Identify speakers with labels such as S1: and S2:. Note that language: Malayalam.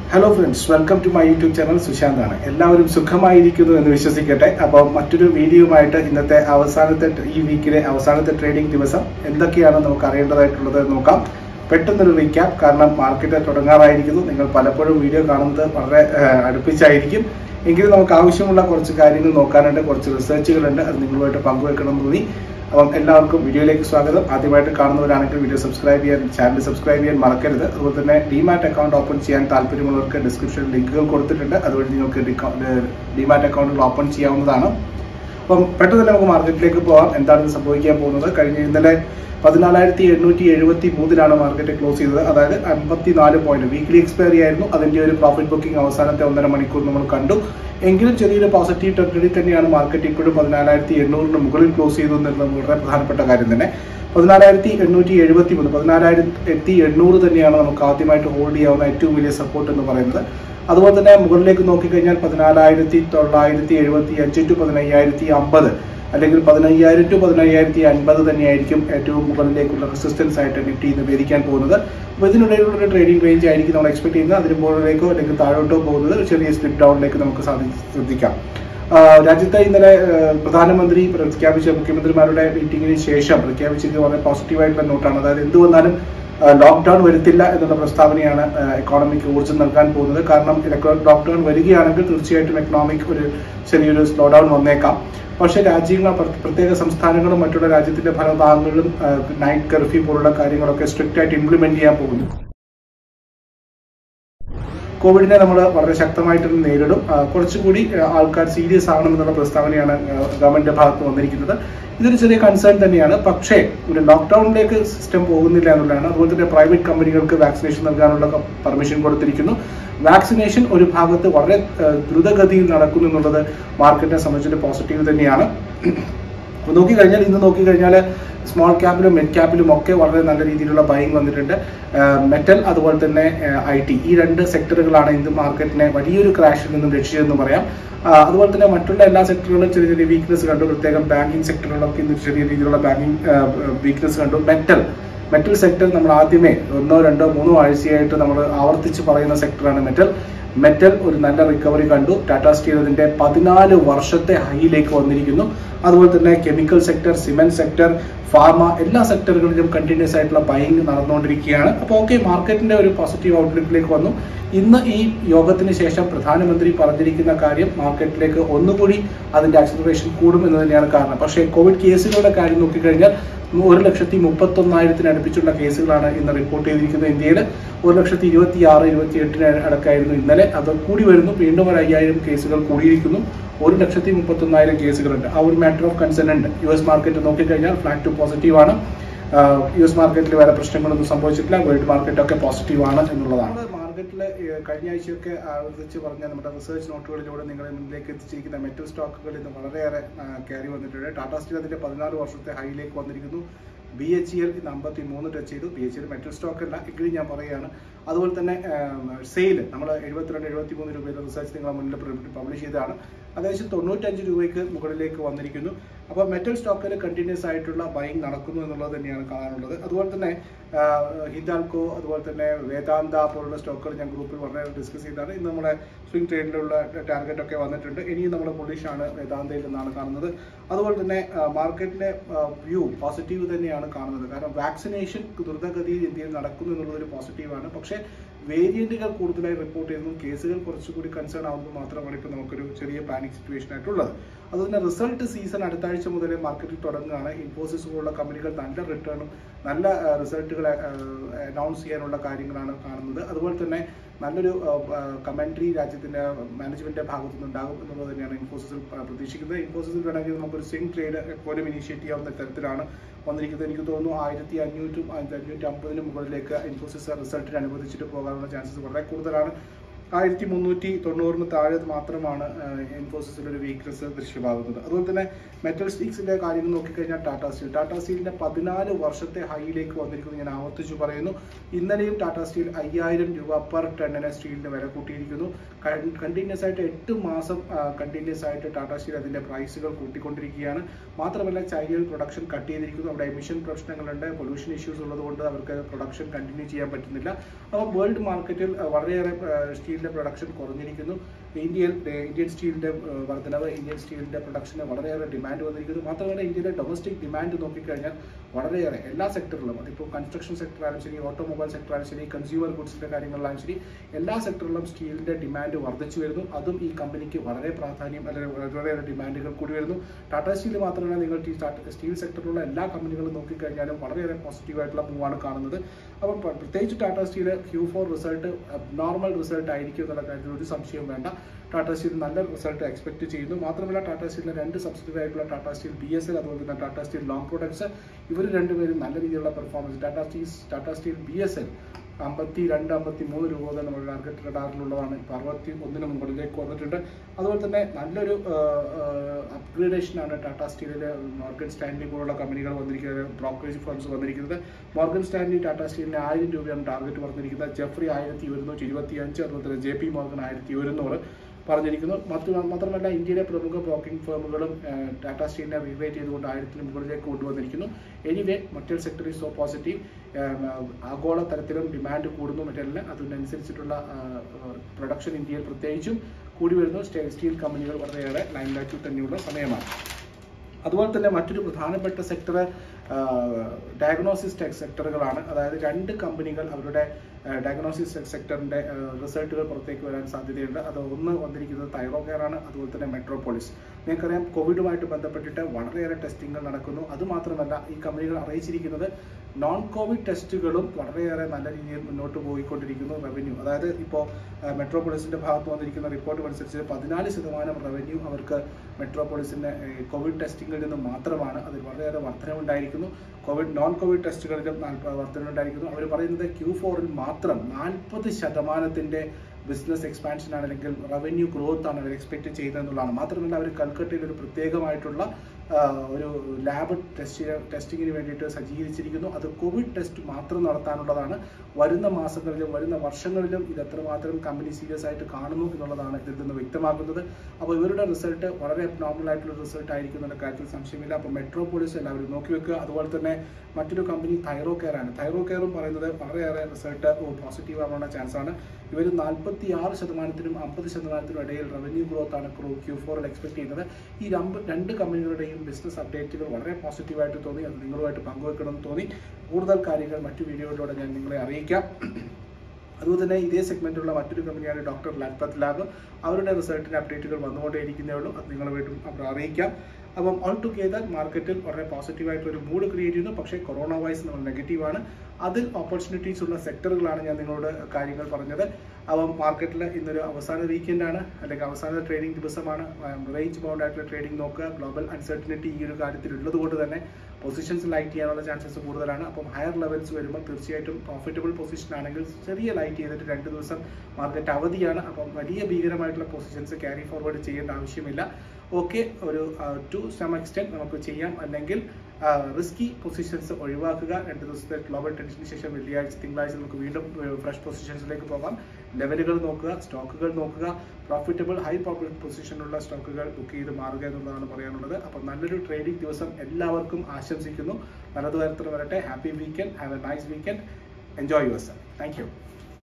S1: hello friends welcome to my YouTube channel സുശാന്താണ് എല്ലാവരും സുഖമായിരിക്കുന്നു എന്ന് വിശ്വസിക്കട്ടെ അപ്പോൾ മറ്റൊരു വീഡിയോയുമായിട്ട് ഇന്നത്തെ അവസാനത്തെ ഈ വീക്കിലെ അവസാനത്തെ ട്രേഡിംഗ് ദിവസം എന്തൊക്കെയാണ് നമുക്ക് അറിയേണ്ടതായിട്ടുള്ളത് എന്ന് നോക്കാം പെട്ടെന്നൊരു റീക്യാപ്പ് കാരണം മാർക്കറ്റ് തുടങ്ങാറായിരിക്കുന്നു നിങ്ങൾ പലപ്പോഴും വീഡിയോ കാണുന്നത് വളരെ ഏഹ്, അടുപ്പിച്ചായിരിക്കും എങ്കിലും നമുക്ക് ആവശ്യമുള്ള കുറച്ച് കാര്യങ്ങൾ നോക്കാനുണ്ട് കുറച്ച് റിസർച്ചുകളുണ്ട് അത് നിങ്ങളുമായിട്ട് പങ്കുവെക്കണം എന്ന് തോന്നി അപ്പം എല്ലാവർക്കും വീഡിയോയിലേക്ക് സ്വാഗതം ആദ്യമായിട്ട് കാണുന്നവരാണെങ്കിൽ വീഡിയോ സബ്സ്ക്രൈബ് ചെയ്യാൻ ചാനൽ സബ്സ്ക്രൈബ് ചെയ്യാൻ മറക്കരുത് അതുപോലെ തന്നെ ഡിമാറ്റ് അക്കൗണ്ട് ഓപ്പൺ ചെയ്യാൻ താല്പര്യമുള്ളവർക്ക് ഡിസ്ക്രിപ്ഷനിൽ ലിങ്കുകൾ കൊടുത്തിട്ടുണ്ട് അതുവഴി നിങ്ങൾക്ക് ഡിമാറ്റ് അക്കൗണ്ടുകൾ ഓപ്പൺ ചെയ്യാവുന്നതാണ് അപ്പം പെട്ടെന്ന് തന്നെ നമുക്ക് മാർക്കറ്റിലേക്ക് പോകാം എന്താണ് ഇത് സംഭവിക്കാൻ പോകുന്നത് കഴിഞ്ഞ ഇന്നലെ പതിനാലായിരത്തി എണ്ണൂറ്റി എഴുപത്തി മൂന്നിലാണ് മാർക്കറ്റ് ക്ലോസ് ചെയ്തത് അതായത് അമ്പത്തിനാല് പോയിന്റ് വീക്ക്ലി എക്സ്പയറി ആയിരുന്നു അതിന്റെ ഒരു പ്രോഫിറ്റ് ബുക്കിംഗ് അവസാനത്തെ ഒന്നര മണിക്കൂർ നമ്മൾ കണ്ടു എങ്കിലും ചെറിയൊരു പോസിറ്റീവ് ടെറിട്ടറി തന്നെയാണ് മാർക്കറ്റ് ഇപ്പോഴും പതിനാലായിരത്തി എണ്ണൂറിന് മുകളിൽ ക്ലോസ് ചെയ്തു എന്നുള്ളത് വളരെ പ്രധാനപ്പെട്ട കാര്യം തന്നെ പതിനാലായിരത്തി എണ്ണൂറ്റി എഴുപത്തി മൂന്ന് പതിനാലായിരത്തി എണ്ണൂറ് തന്നെയാണ് നമുക്ക് ആദ്യമായിട്ട് ഹോൾഡ് ചെയ്യാവുന്ന ഏറ്റവും വലിയ സപ്പോർട്ട് എന്ന് പറയുന്നത് അതുപോലെ തന്നെ മുകളിലേക്ക് നോക്കിക്കഴിഞ്ഞാൽ പതിനാലായിരത്തി തൊള്ളായിരത്തി എഴുപത്തി അഞ്ച് ടു പതിനയ്യായിരത്തി അമ്പത് അല്ലെങ്കിൽ പതിനയ്യായിരം ടു പതിനയ്യായിരത്തി അൻപത് തന്നെയായിരിക്കും ഏറ്റവും മുകളിലേക്കുള്ള റെസിസ്റ്റൻസ് ആയിട്ട് നിഫ്റ്റി ഇന്ന് വേദിക്കാൻ പോകുന്നത് അപ്പോൾ ഇതിനിടയിലുള്ള ഒരു ട്രേഡിംഗ് റേഞ്ച് ആയിരിക്കും നമ്മൾ എക്സ്പെക്ട് ചെയ്യുന്നത് അതിന് മുകളിലേക്കോ അല്ലെങ്കിൽ താഴോട്ടോ പോകുന്നത് ഒരു ചെറിയ സ്ലിപ്പ് ഡൗണിലേക്ക് നമുക്ക് സാധി ശ്രദ്ധിക്കാം ആ, രാജ്യത്തെ ഇന്നലെ ആ, പ്രധാനമന്ത്രി പ്രഖ്യാപിച്ച മുഖ്യമന്ത്രിമാരുടെ മീറ്റിംഗിന് ശേഷം പ്രഖ്യാപിച്ചത് വളരെ പോസിറ്റീവായിട്ടുള്ള നോട്ടാണ് അതായത് എന്ത് വന്നാലും ലോക്ക്ഡൌൺ വരുത്തില്ല എന്നുള്ള പ്രസ്താവനയാണ് എക്കോണമിക്ക് ഊർജ്ജം നൽകാൻ പോകുന്നത് കാരണം ലോക്ക്ഡൌൺ വരികയാണെങ്കിൽ തീർച്ചയായിട്ടും എക്കണോമിക് ഒരു ചെറിയൊരു സ്ലോ ഡൗൺ വന്നേക്കാം പക്ഷേ രാജ്യങ്ങൾ പ്ര- പ്രത്യേക സംസ്ഥാനങ്ങളും മറ്റുള്ള രാജ്യത്തിന്റെ പല ഭാഗങ്ങളിലും നൈറ്റ് കർഫ്യൂ പോലുള്ള കാര്യങ്ങളൊക്കെ സ്ട്രിക്റ്റ് ആയിട്ട് ഇംപ്ലിമെന്റ് ചെയ്യാൻ പോകുന്നു കോവിഡിനെ നമ്മൾ വളരെ ശക്തമായിട്ട് നേരിടും ആ, കുറച്ചുകൂടി ആ, ആൾക്കാർ സീരിയസ് ആവണമെന്നുള്ള പ്രസ്താവനയാണ് ഗവൺമെന്റിന്റെ ഭാഗത്ത് വന്നിരിക്കുന്നത് ഇതൊരു ചെറിയ കൺസേൺ തന്നെയാണ് പക്ഷേ ഒരു ലോക്ക്ഡൌണിലേക്ക് സിസ്റ്റം പോകുന്നില്ല എന്നുള്ളതാണ് അതുപോലെ തന്നെ പ്രൈവറ്റ് കമ്പനികൾക്ക് വാക്സിനേഷൻ നൽകാനുള്ള പെർമിഷൻ കൊടുത്തിരിക്കുന്നു വാക്സിനേഷൻ ഒരു ഭാഗത്ത് വളരെ ആ, ദ്രുതഗതിയിൽ നടക്കുന്നു എന്നുള്ളത് മാർക്കറ്റിനെ സംബന്ധിച്ചൊരു പോസിറ്റീവ് തന്നെയാണ് അപ്പോൾ നോക്കിക്കഴിഞ്ഞാൽ ഇന്ന് നോക്കിക്കഴിഞ്ഞാൽ സ്മോൾ ക്യാപ്പിലും മിഡ് ക്യാപ്പിലും ഒക്കെ വളരെ നല്ല രീതിയിലുള്ള ബൈങ് വന്നിട്ടുണ്ട് മെറ്റൽ അതുപോലെ തന്നെ ഐ ടി ഈ രണ്ട് സെക്ടറുകളാണ് ഇന്ന് മാർക്കറ്റിനെ വലിയൊരു ക്രാഷിൽ നിന്നും രക്ഷിച്ചതെന്ന് പറയാം ആ, അതുപോലെ തന്നെ മറ്റുള്ള എല്ലാ സെക്ടറുകളും ചെറിയ ചെറിയ വീക്ക്നെസ് കണ്ടു പ്രത്യേകം ബാങ്കിങ് സെക്ടറുകളൊക്കെ ഇന്ന് ചെറിയ രീതിയിലുള്ള ബാങ്കിങ് വീക്ക്നെസ് കണ്ടു മെറ്റൽ മെറ്റൽ സെക്ടർ നമ്മൾ ആദ്യമേ ഒന്നോ രണ്ടോ മൂന്നോ ആഴ്ചയായിട്ട് നമ്മൾ ആവർത്തിച്ച് പറയുന്ന സെക്ടറാണ് മെറ്റൽ മെറ്റൽ ഒരു നല്ല റിക്കവറി കണ്ടു ടാറ്റാ സ്റ്റീൽ അതിന്റെ പതിനാല് വർഷത്തെ ഹൈയിലേക്ക് വന്നിരിക്കുന്നു അതുപോലെ തന്നെ chemical sector cement sector pharma എല്ലാ സെക്ടറുകളിലും കണ്ടിന്യൂസ് ആയിട്ടുള്ള ബൈങ് നടന്നുകൊണ്ടിരിക്കുകയാണ് അപ്പോൾ ഓക്കെ മാർക്കറ്റിന്റെ ഒരു പോസിറ്റീവ് ഔട്ട്ലുക്കിലേക്ക് വന്നു ഇന്ന് ഈ യോഗത്തിന് ശേഷം പ്രധാനമന്ത്രി പറഞ്ഞിരിക്കുന്ന കാര്യം മാർക്കറ്റിലേക്ക് ഒന്നുകൂടി അതിന്റെ ആക്സിലറേഷൻ കൂടും എന്ന് തന്നെയാണ് കാരണം പക്ഷേ കോവിഡ് കേസുകളുടെ കാര്യം നോക്കിക്കഴിഞ്ഞാൽ ഒരു ലക്ഷത്തി മുപ്പത്തി ഒന്നായിരത്തിന് അടുപ്പിച്ചുള്ള കേസുകളാണ് ഇന്ന് റിപ്പോർട്ട് ചെയ്തിരിക്കുന്നത് ഇന്ത്യയിൽ ഒരു ലക്ഷത്തി ഇരുപത്തി ആറ് ഇരുപത്തി എട്ടിന് അടക്കമായിരുന്നു ഇന്നലെ അത് കൂടി വരുന്നു വീണ്ടും ഒരു അയ്യായിരം കേസുകൾ കൂടിയിരിക്കുന്നു ഒരു ലക്ഷത്തി മുപ്പത്തി ഒന്നായിരം കേസുകളുണ്ട് ആ ഒരു മാറ്റർ ഓഫ് കൺസേൺ ഉണ്ട് യു എസ് മാർക്കറ്റ് നോക്കിക്കഴിഞ്ഞാൽ ഫ്ലാറ്റ് ടു പോസിറ്റീവ് ആണ് യു എസ് മാർക്കറ്റിൽ വേറെ പ്രശ്നങ്ങളൊന്നും സംഭവിച്ചിട്ടില്ല വേൾഡ് മാർക്കറ്റ് ഒക്കെ പോസിറ്റീവ് ആണ് എന്നുള്ളതാണ് മാർക്കറ്റിൽ കഴിഞ്ഞ ആഴ്ചയൊക്കെ ആവർത്തിച്ച് പറഞ്ഞ നമ്മുടെ റിസർച്ച് നോട്ടുകളിലൂടെ നിങ്ങളെ മുന്നിലേക്ക് എത്തിച്ചിരിക്കുന്ന മെറ്റൽ സ്റ്റോക്കുകൾ ഇന്ന് വളരെയേറെ കയറി വന്നിട്ടുണ്ട് ടാറ്റാ സ്റ്റീൽ അതിന്റെ പതിനാല് വർഷത്തെ ഹൈയിലേക്ക് വന്നിരിക്കുന്നു ബി എച്ച് ഇ എൽ ഇന്ന് അമ്പത്തി മൂന്ന് ടച്ച് ചെയ്തു B H L metal stock അല്ല എങ്കിലും ഞാൻ പറയുകയാണ് അതുപോലെ തന്നെ സെയിൽ നമ്മൾ എഴുപത്തിരണ്ട് എഴുപത്തി മൂന്ന് രൂപയുടെ റിസർച്ച് നിങ്ങളെ മുന്നിൽ പബ്ലിഷ് ചെയ്തതാണ് ഏകദേശം തൊണ്ണൂറ്റഞ്ച് രൂപയ്ക്ക് മുകളിലേക്ക് വന്നിരിക്കുന്നു അപ്പോൾ മെറ്റൽ സ്റ്റോക്കിൽ കണ്ടിന്യൂസ് ആയിട്ടുള്ള ബൈങ് നടക്കുന്നു എന്നുള്ളത് തന്നെയാണ് കാണാനുള്ളത് അതുപോലെ തന്നെ ആ, ഹിന്ദാൽക്കോ അതുപോലെ തന്നെ വേദാന്ത പോലുള്ള സ്റ്റോക്കുകൾ ഞാൻ ഗ്രൂപ്പിൽ വളരെ ഡിസ്കസ് ചെയ്താണ് ഇന്ന് നമ്മുടെ സ്വിംഗ് ട്രേഡിലുള്ള ടാർഗറ്റ് ഒക്കെ വന്നിട്ടുണ്ട് ഇനിയും നമ്മൾ ബുള്ളിഷാണ് വേദാന്തയിൽ എന്നാണ് കാണുന്നത് അതുപോലെ തന്നെ മാർക്കറ്റിലെ വ്യൂ പോസിറ്റീവ് തന്നെയാണ് കാണുന്നത് കാരണം വാക്സിനേഷൻ ദ്രുതഗതിയിൽ ഇന്ത്യയിൽ നടക്കുന്നു എന്നുള്ളത് ഒരു പോസിറ്റീവാണ് പക്ഷേ വേരിയന്റുകൾ കൂടുതലായി റിപ്പോർട്ട് ചെയ്യുന്നു കേസുകൾ കുറച്ചുകൂടി കൺസേൺ ആവുമ്പോൾ മാത്രമാണ് ഇപ്പോൾ നമുക്കൊരു ചെറിയ പാനിക് സിറ്റുവേഷൻ ആയിട്ടുള്ളത് അതുപോലെ റിസൾട്ട് സീസൺ അടുത്ത ആഴ്ച മുതൽ മാർക്കറ്റിൽ തുടങ്ങുകയാണ് ഇൻഫോസിസ് പോലുള്ള കമ്പനികൾ നല്ല റിട്ടേണും നല്ല റിസൾട്ടുകൾ അനൗൺസ് ചെയ്യാനുള്ള കാര്യങ്ങളാണ് കാണുന്നത് അതുപോലെ തന്നെ നല്ലൊരു കമന്ററി രാജ്യത്തിന്റെ മാനേജ്മെന്റിന്റെ ഭാഗത്തു നിന്നുണ്ടാകും എന്നുള്ളത് തന്നെയാണ് ഇൻഫോസിസിൽ ആ, പ്രതീക്ഷിക്കുന്നത് ഇൻഫോസിസിൽ വേണമെങ്കിൽ നമുക്കൊരു സ്വിംഗ് ട്രേഡ് എപ്പോഴും ഇനീഷ്യേറ്റ് ചെയ്യാവുന്ന തരത്തിലാണ് വന്നിരിക്കുന്നത് എനിക്ക് തോന്നുന്നു ആയിരത്തി അഞ്ഞൂറ്റും അഞ്ഞൂറ്റി അമ്പതിനും മുകളിലേക്ക് ഇൻഫോസിസ് റിസൾട്ടിന് അനുവദിച്ചിട്ട് പോകാനുള്ള ചാൻസസ് വളരെ കൂടുതലാണ് ആയിരത്തി മുന്നൂറ്റി തൊണ്ണൂറിന് താഴെ മാത്രമാണ് ഇൻഫോസിസിൽ ഒരു വീക്ക്നെസ് ദൃശ്യമാകുന്നത് അതുപോലെ തന്നെ മെറ്റൽ സ്റ്റീക്സിന്റെ കാര്യം നോക്കിക്കഴിഞ്ഞാൽ ടാറ്റാ സ്റ്റീൽ ടാറ്റാ സ്റ്റീലിന്റെ പതിനാല് വർഷത്തെ ഹൈയിലേക്ക് വന്നിരിക്കുന്നു ഞാൻ ആവർത്തിച്ചു പറയുന്നു ഇന്നലെയും ടാറ്റാ സ്റ്റീൽ അയ്യായിരം രൂപ പെർ ടണ്ണിന് സ്റ്റീലിന് വില കൂട്ടിയിരിക്കുന്നു കണ്ടിന്യൂസ് ആയിട്ട് എട്ട് മാസം കണ്ടിന്യൂസ് ആയിട്ട് ടാറ്റാ സ്റ്റീൽ അതിന്റെ പ്രൈസുകൾ കൂട്ടിക്കൊണ്ടിരിക്കുകയാണ് മാത്രമല്ല ചൈനയിൽ പ്രൊഡക്ഷൻ കട്ട് ചെയ്തിരിക്കുന്നു അവിടെ എമിഷൻ പ്രശ്നങ്ങളുണ്ട് പൊല്യൂഷൻ ഇഷ്യൂസ് ഉള്ളതുകൊണ്ട് അവർക്ക് പ്രൊഡക്ഷൻ കണ്ടിന്യൂ ചെയ്യാൻ പറ്റുന്നില്ല അപ്പോൾ വേൾഡ് മാർക്കറ്റിൽ വളരെയേറെ സ്റ്റീൽ സ്റ്റീലിന്റെ പ്രൊഡക്ഷൻ കുറഞ്ഞിരിക്കുന്നു ഇന്ത്യയിൽ ഏഹ്, ഇന്ത്യൻ സ്റ്റീലിന്റെ ഏഹ്, വർധനവ് ഇന്ത്യൻ സ്റ്റീലിന്റെ പ്രൊഡക്ഷന് വളരെയേറെ ഡിമാൻഡ് വന്നിരിക്കുന്നു മാത്രമല്ല ഇന്ത്യയിലെ ഡൊമസ്റ്റിക് ഡിമാൻഡ് നോക്കിക്കഴിഞ്ഞാൽ വളരെയേറെ എല്ലാ സെക്ടറിലും അതിപ്പോൾ കൺസ്ട്രക്ഷൻ സെക്ടർ ആയാലും ശരി ഓട്ടോമൊബൈൽ സെക്ടർ ആയാലും ശരി കൺസ്യൂമർ ഗുഡ്സിന്റെ കാര്യങ്ങളിലായാലും ശരി എല്ലാ സെക്ടറിലും സ്റ്റീലിന്റെ ഡിമാൻഡ് വർദ്ധിച്ചു വരുന്നു അതും ഈ കമ്പനിക്ക് വളരെ പ്രാധാന്യം അല്ലെങ്കിൽ വളരെയേറെ ഡിമാൻഡുകൾ കൂടി വരുന്നു ടാറ്റ സ്റ്റീൽ മാത്രമല്ല നിങ്ങൾ ഈ ടാറ്റ സ്റ്റീൽ സെക്ടറിലുള്ള എല്ലാ കമ്പനികളും നോക്കിക്കഴിഞ്ഞാലും വളരെയേറെ പോസിറ്റീവ് ആയിട്ടുള്ള മൂവാണ് കാണുന്നത് അപ്പം പ്ര- പ്രത്യേകിച്ച് Tata Steel Q four result normal result ആയിരിക്കും എന്നുള്ള കാര്യത്തിൽ ഒരു സംശയവും വേണ്ട ടാറ്റ സ്റ്റീൽ നല്ല റിസൾട്ട് എക്സ്പെക്ട് ചെയ്യുന്നു മാത്രമല്ല ടാറ്റ സ്റ്റീലിലെ രണ്ട് സബ്സിഡറി ആയിട്ടുള്ള Tata Steel B S L അതുപോലെ തന്നെ ടാറ്റ സ്റ്റീൽ ലോങ് പ്രൊഡക്ട്സ് ഇവർ രണ്ടുപേരും നല്ല രീതിയിലുള്ള performance Tata Steel Tata Steel B S L അമ്പത്തി രണ്ട് അമ്പത്തി മൂന്ന് രൂപ മുതൽ നമ്മുടെ ടാർഗറ്റ് റഡാറിലുള്ളതാണ് ഇപ്പോൾ അറുപത്തി ഒന്നിന് മുകളിലേക്ക് വന്നിട്ടുണ്ട് അതുപോലെ തന്നെ നല്ലൊരു അപ്ഗ്രേഡേഷനാണ് ടാറ്റ സ്റ്റീലിലെ മോർഗൻ സ്റ്റാൻലി പോലുള്ള കമ്പനികൾ വന്നിരിക്കുന്നത് ബ്രോക്കറേജ് ഫേംസ് വന്നിരിക്കുന്നത് മോർഗൻ സ്റ്റാൻലി ടാറ്റ സ്റ്റീലിന് ആയിരം രൂപയാണ് ടാർഗറ്റ് പറഞ്ഞിരിക്കുന്നത് ജെഫ്രി ആയിരത്തി ഒരുന്നൂറ്റി ഇരുപത്തി അഞ്ച് അതുപോലെ തന്നെ ജെ പി മോർഗൻ ആയിരത്തി ഒരുന്നൂറ് പറഞ്ഞിരിക്കുന്നു മറ്റു മാത്രമല്ല ഇന്ത്യയിലെ പ്രമുഖ ബ്രോക്കിംഗ് ഫേമുകളും ഏഹ്, ടാറ്റ സ്റ്റീലിനെ റീറേറ്റ് ചെയ്തുകൊണ്ട് ആയിരത്തിന് മുകളിലേക്ക് കൊണ്ടുവന്നിരിക്കുന്നു എനിവേ മറ്റൊരു സെക്ടർ ഈസ് സോ പോസിറ്റീവ് ആഗോള തലത്തിലും ഡിമാൻഡ് കൂടുന്നു മറ്റെല്ലാം അതിനനുസരിച്ചിട്ടുള്ള പ്രൊഡക്ഷൻ ഇന്ത്യയിൽ പ്രത്യേകിച്ചും കൂടി വരുന്നു സ്റ്റേ- സ്റ്റീൽ കമ്പനികൾ വളരെയേറെ ലൈൻ ലൈറ്റിൽ തന്നെയുള്ള സമയമാണ് അതുപോലെ തന്നെ മറ്റൊരു പ്രധാനപ്പെട്ട സെക്ടർ ഡയഗ്നോസിസ് ടെക് സെക്ടറുകളാണ് അതായത് രണ്ട് കമ്പനികൾ അവരുടെ ഡയഗ്നോസിസ് സെക്ടറിന്റെ റിസൾട്ടുകൾ പുറത്തേക്ക് വരാൻ സാധ്യതയുണ്ട് അത് ഒന്ന് വന്നിരിക്കുന്നത് തൈറോ കെയർ ആണ് അതുപോലെ തന്നെ മെട്രോപോളിസ് നിങ്ങൾക്കറിയാം കോവിഡുമായിട്ട് ബന്ധപ്പെട്ടിട്ട് വളരെയേറെ ടെസ്റ്റിംഗുകൾ നടക്കുന്നു അതുമാത്രമല്ല ഈ കമ്പനികൾ അറിയിച്ചിരിക്കുന്നത് നോൺ കോവിഡ് ടെസ്റ്റുകളും വളരെയേറെ നല്ല രീതിയിൽ മുന്നോട്ട് പോയിക്കൊണ്ടിരിക്കുന്നു റവന്യൂ അതായത് ഇപ്പോൾ മെട്രോപോളിസിന്റെ ഭാഗത്ത് വന്നിരിക്കുന്ന റിപ്പോർട്ട് അനുസരിച്ച് പതിനാല് ശതമാനം റവന്യൂ അവർക്ക് മെട്രോപോളിസിന്റെ ഏഹ്, കോവിഡ് ടെസ്റ്റിംഗിൽ നിന്ന് മാത്രമാണ് അതിൽ വളരെയേറെ വർധനവുണ്ടായിരിക്കുന്നു കോവിഡ് നോൺ കോവിഡ് ടെസ്റ്റുകളിലും നാൽപ്പ- വർധനവുണ്ടായിരിക്കുന്നു അവർ പറയുന്നത് ക്യൂ ഫോറിൽ മാത്രം നാൽപ്പത് ശതമാനത്തിന്റെ ബിസിനസ് എക്സ്പാൻഷൻ ആണ് അല്ലെങ്കിൽ റവന്യൂ ഗ്രോത്ത് ആണ് അവർ എക്സ്പെക്ട് ചെയ്യുന്നതെന്നുള്ളതാണ് മാത്രമല്ല അവർ കൽക്കട്ടയിൽ ഒരു പ്രത്യേകമായിട്ടുള്ള ആ, ഒരു ലാബ് ടെസ്റ്റ് ടെസ്റ്റിങ്ങിന് വേണ്ടിയിട്ട് സജ്ജീകരിച്ചിരിക്കുന്നു അത് കോവിഡ് ടെസ്റ്റ് മാത്രം നടത്താനുള്ളതാണ് വരുന്ന മാസങ്ങളിലും വരുന്ന വർഷങ്ങളിലും ഇത് എത്രമാത്രം കമ്പനി സീരിയസ് ആയിട്ട് കാണുന്നു എന്നുള്ളതാണ് ഇതിൽ നിന്ന് വ്യക്തമാക്കുന്നത് അപ്പോൾ ഇവരുടെ റിസൾട്ട് വളരെ നോർമൽ ആയിട്ടുള്ള റിസൾട്ട് ആയിരിക്കും എന്നുള്ള കാര്യത്തിൽ സംശയമില്ല അപ്പോൾ മെട്രോപോളിസ് എല്ലാവരും നോക്കി വെക്കുക അതുപോലെ തന്നെ മറ്റൊരു കമ്പനി തൈറോ കെയർ ആണ് തൈറോ കെയറും പറയുന്നത് വളരെയേറെ റിസൾട്ട് പോസിറ്റീവ് ആവാനുള്ള ചാൻസ് ആണ് ഇവർ നാൽപ്പത്തി ആറ് ശതമാനത്തിനും അമ്പത് ശതമാനത്തിനും ഇടയിൽ റവന്യൂ ഗ്രോത്ത് ആണ് ക്യൂ ഫോറിൽ എക്സ്പെക്ട് ചെയ്യുന്നത് ഈ രണ്ട് രണ്ട് കമ്പനികളുടെയും ബിസിനസ് അപ്ഡേറ്റുകൾ വളരെ പോസിറ്റീവായിട്ട് തോന്നി അത് നിങ്ങളുമായിട്ട് പങ്കുവെക്കണമെന്ന് തോന്നി കൂടുതൽ കാര്യങ്ങൾ മറ്റു വീഡിയോയിലൂടെ ഞാൻ നിങ്ങളെ അറിയിക്കാം അതുപോലെ തന്നെ ഇതേ സെഗ്മെന്റിലുള്ള മറ്റൊരു കമ്പനിയാണ് ഡോക്ടർ ലാൽപത് ലാബ് അവരുടെ റിസൾട്ടിന്റെ അപ്ഡേറ്റുകൾ വന്നുകൊണ്ടേയിരിക്കുന്നേ ഉള്ളൂ അത് നിങ്ങളുമായിട്ടും അവർ അറിയിക്കാം അപ്പം ഓൾ ടുഗെദർ മാർക്കറ്റിൽ വളരെ പോസിറ്റീവായിട്ടുള്ള ഒരു മൂഡ് ക്രിയേറ്റ് ചെയ്യുന്നു പക്ഷേ കൊറോണ വൈസ് നമ്മൾ നെഗറ്റീവാണ് അതിൽ ഓപ്പർച്യൂണിറ്റീസ് ഉള്ള സെക്ടറുകളാണ് ഞാൻ നിങ്ങളോട് കാര്യങ്ങൾ പറഞ്ഞത് അപ്പം മാർക്കറ്റിൽ ഇന്നൊരു അവസാന വീക്കെൻഡ് ആണ് അല്ലെങ്കിൽ അവസാന ട്രേഡിംഗ് ദിവസമാണ് റേഞ്ച് ബൗണ്ട് ആയിട്ടുള്ള ട്രേഡിംഗ് നോക്കുക ഗ്ലോബൽ അൺസർട്ടനിറ്റി ഈ ഒരു കാര്യത്തിൽ ഉള്ളത് കൊണ്ട് തന്നെ പൊസിഷൻസ് ലൈറ്റ് ചെയ്യാനുള്ള ചാൻസസ് കൂടുതലാണ് അപ്പം ഹയർ ലെവൽസ് വരുമ്പോൾ തീർച്ചയായിട്ടും പ്രോഫിറ്റബിൾ പൊസിഷൻ ആണെങ്കിൽ ചെറിയ ലൈറ്റ് ചെയ്തിട്ട് രണ്ട് ദിവസം മാർക്കറ്റ് അവധിയാണ് അപ്പം വലിയ ഭീകരമായിട്ടുള്ള പൊസിഷൻസ് ക്യാരി ഫോർവേഡ് ചെയ്യേണ്ട ആവശ്യമില്ല ഓക്കെ ഒരു ടു സം എക്സ്റ്റെൻറ്റ് നമുക്ക് ചെയ്യാം അല്ലെങ്കിൽ റിസ്കി പൊസിഷൻസ് ഒഴിവാക്കുക രണ്ട് ദിവസത്തെ ഗ്ലോബൽ ടെൻഷന് ശേഷം വെള്ളിയാഴ്ച തിങ്കളാഴ്ച നമുക്ക് വീണ്ടും ഫ്രഷ് പൊസിഷൻസിലേക്ക് പോകാം ലെവലുകൾ നോക്കുക സ്റ്റോക്കുകൾ നോക്കുക പ്രോഫിറ്റബിൾ ഹൈ പ്രോഫിറ്റ് പൊസിഷനുള്ള സ്റ്റോക്കുകൾ ബുക്ക് ചെയ്ത് മാറുക എന്നുള്ളതാണ് പറയാനുള്ളത് അപ്പം നല്ലൊരു ട്രേഡിംഗ് ദിവസം എല്ലാവർക്കും ആശംസിക്കുന്നു നല്ലത് വരത്തിൽ വരട്ടെ happy weekend have a nice weekend enjoy yourself thank U